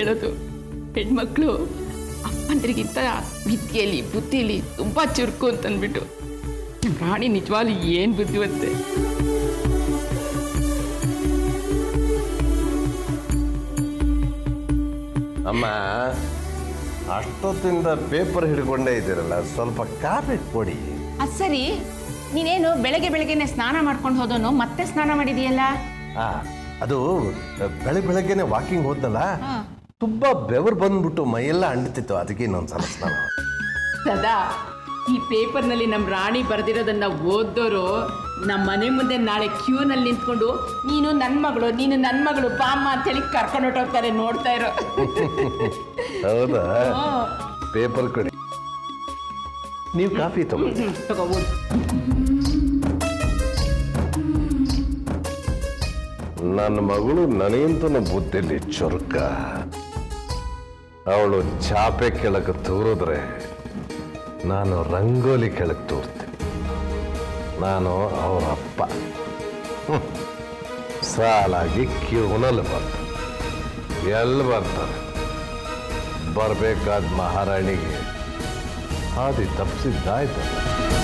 ಹೇಳೋದು ಹೆಣ್ಮಕ್ಳು ಅಪ್ಪಂದ್ರಿಗಿಂತ ವಿದ್ಯೆಯಲ್ಲಿ ಬುದ್ಧಿಲಿ ತುಂಬ ಚುರುಕು ಅಂತಂದ್ಬಿಟ್ಟು ನಮ್ಮ ರಾಣಿ ನಿಜವಾಗ್ಲೂ ಏನು ಬುದ್ಧಿವಂತೆ ಅಮ್ಮ ಅಷ್ಟೊತ್ತಿಂದ ಪೇಪರ್ ಹಿಡ್ಕೊಂಡೇ ಇದ್ದೀರಲ್ಲ ಸ್ವಲ್ಪ ಕಾಫಿ ಕೊಡಿ ಅದು ಸರಿ ನೀನೇನು ಬೆಳಗ್ಗೆ ಬೆಳಗ್ಗೆನೆ ಸ್ನಾನ ಮಾಡ್ಕೊಂಡು ಹೋದೋನು ಮತ್ತೆ ಸ್ನಾನ ಮಾಡಿದೀಯಲ್ಲ ಆ, ಅದು ಬೆಳಗ್ಗೆ ಬೆಳಗ್ಗೆನೆ ವಾಕಿಂಗ್ ಹೋದ್ನಲ್ಲ ತುಂಬಾ ಬೆವರು ಬಂದ್ಬಿಟ್ಟು ಮೈಯೆಲ್ಲ ಅಂಡ್ತಿತ್ತು ಅದಕ್ಕೆ ಇನ್ನೊಂದ್ಸಲ ಸ್ನಾನ ಮಾಡ್ದೆ. ಸದಾ ಈ ಪೇಪರ್ನಲ್ಲಿ ನಮ್ಮ ರಾಣಿ ಬರೆದಿರೋದನ್ನ ಓದೋರು ನಮ್ಮ ಮನೆ ಮುಂದೆ ನಾಳೆ ಕ್ಯೂನಲ್ಲಿ ನಿಂತ್ಕೊಂಡು ನೀನು ನನ್ನ ಮಗಳು ನೀನು ನನ್ನ ಮಗಳು ಬಾಮ್ಮ ಅಂತೇಳಿ ಕರ್ಕೊಂಡು ಹೊಟ್ಟೋಗ್ತಾರೆ ನೋಡ್ತಾ ಇರೋ ಹೌದಾ ಹ್ಮ್. ಪೇಪರ್ ಕೊಡಿ ನೀವು ಕಾಫಿ ತಗೊಳ್ಳಿ ತಗೋ ಓದು. ನನ್ನ ಮಗಳು ನನಗಿಂತನೂ ಬುದ್ಧಿಲಿ ಚುರುಕ ಅವಳು ಚಾಪೆ ಕೆಳಗೆ ತೂರಿದ್ರೆ ನಾನು ರಂಗೋಲಿ ಕೆಳಗೆ ತೂರ್ತೀನಿ ನಾನು ಅವರ ಅಪ್ಪ ಹ್ಮ್. ಸಾಲಾಗಿ ಕ್ಯೂನಲ್ಲಿ ಬರ್ತಾರೆ ಎಲ್ಲಿ ಬರ್ತಾರೆ ಬರಬೇಕಾದ ಮಹಾರಾಣಿಗೆ ಹಾದಿ ತಪ್ಪಿಸಿದ್ದಾಯ್ತಲ್ಲ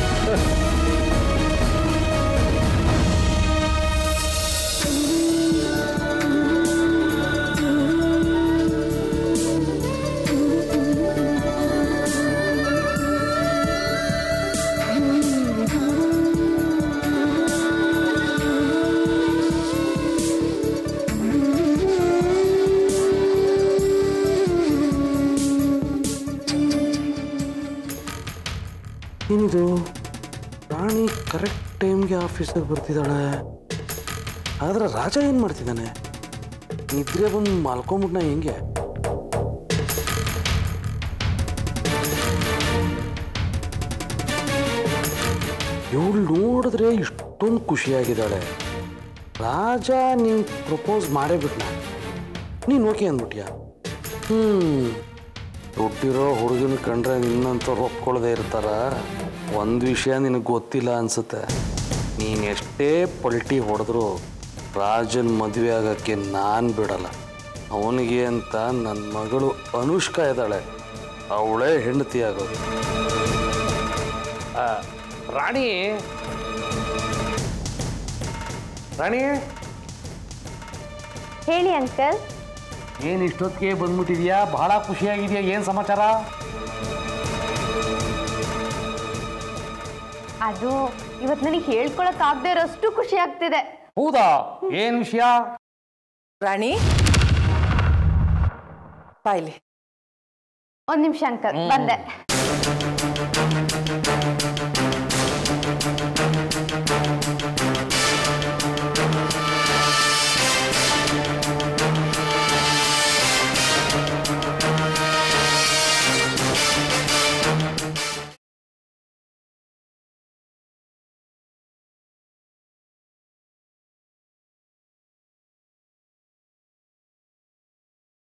ಏನಿದು ರಾಣಿ ಕರೆಕ್ಟ್ ಟೈಮ್ಗೆ ಆಫೀಸಿಗೆ ಬರ್ತಿದ್ದಾಳೆ ಆದ್ರೆ ರಾಜ ಏನು ಮಾಡ್ತಿದ್ದಾನೆ ನಿದ್ರೆ ಬಂದು ಮಲ್ಕೊಂಬಿಟ್ನ ಹೆಂಗೆ ಇವಳು ನೋಡಿದ್ರೆ ಇಷ್ಟೊಂದು ಖುಷಿಯಾಗಿದ್ದಾಳೆ ರಾಜ ನೀನು ಪ್ರಪೋಸ್ ಮಾಡೇ ಬಿಟ್ನ ನೀನು ಓಕೆ ಅಂದ್ಬಿಟ್ಯಾ ಹ್ಞೂ ಹುಟ್ಟಿರೋ ಹುಡುಗನ ಕಂಡ್ರೆ ನಿನ್ನಂಥವ್ರು ಒಪ್ಕೊಳ್ಳದೆ ಇರ್ತಾರ ಒಂದು ವಿಷಯ ನಿನಗೆ ಗೊತ್ತಿಲ್ಲ ಅನ್ಸುತ್ತೆ ನೀನು ಎಷ್ಟೇ ಪಲ್ಟಿ ಹೊಡೆದ್ರು ರಾಜನ್ ಮದುವೆ ಆಗೋಕ್ಕೆ ನಾನು ಬಿಡಲ್ಲ ಅವನಿಗೆ ಅಂತ ನನ್ನ ಮಗಳು ಅನುಷ್ಕಾ ಇದ್ದಾಳೆ ಅವಳೇ ಹೆಂಡತಿ ಆಗೋದು ಆ, ರಾಣಿ ರಾಣಿ ಹೇಳಿ ಅಂಕಲ್ ಏನು ಇಷ್ಟೊತ್ತಿಗೆ ಬಂದ್ಬಿಟ್ಟಿದ್ಯಾ ಬಹಳ ಖುಷಿಯಾಗಿದೆಯಾ ಏನು ಸಮಾಚಾರ ಅದು ಇವತ್ತು ನನಗೆ ಹೇಳ್ಕೊಳಕ್ ಆಗದೆ ಇರೋಷ್ಟು ಖುಷಿ ಆಗ್ತಿದೆ ಹೌದಾ ಏನು ವಿಷಯ ರಾಣಿ ಬಾಯ್ಲಿ ಒಂದ್ ನಿಮಿಷ ಅಂಕಲ್ ಬಂದೆ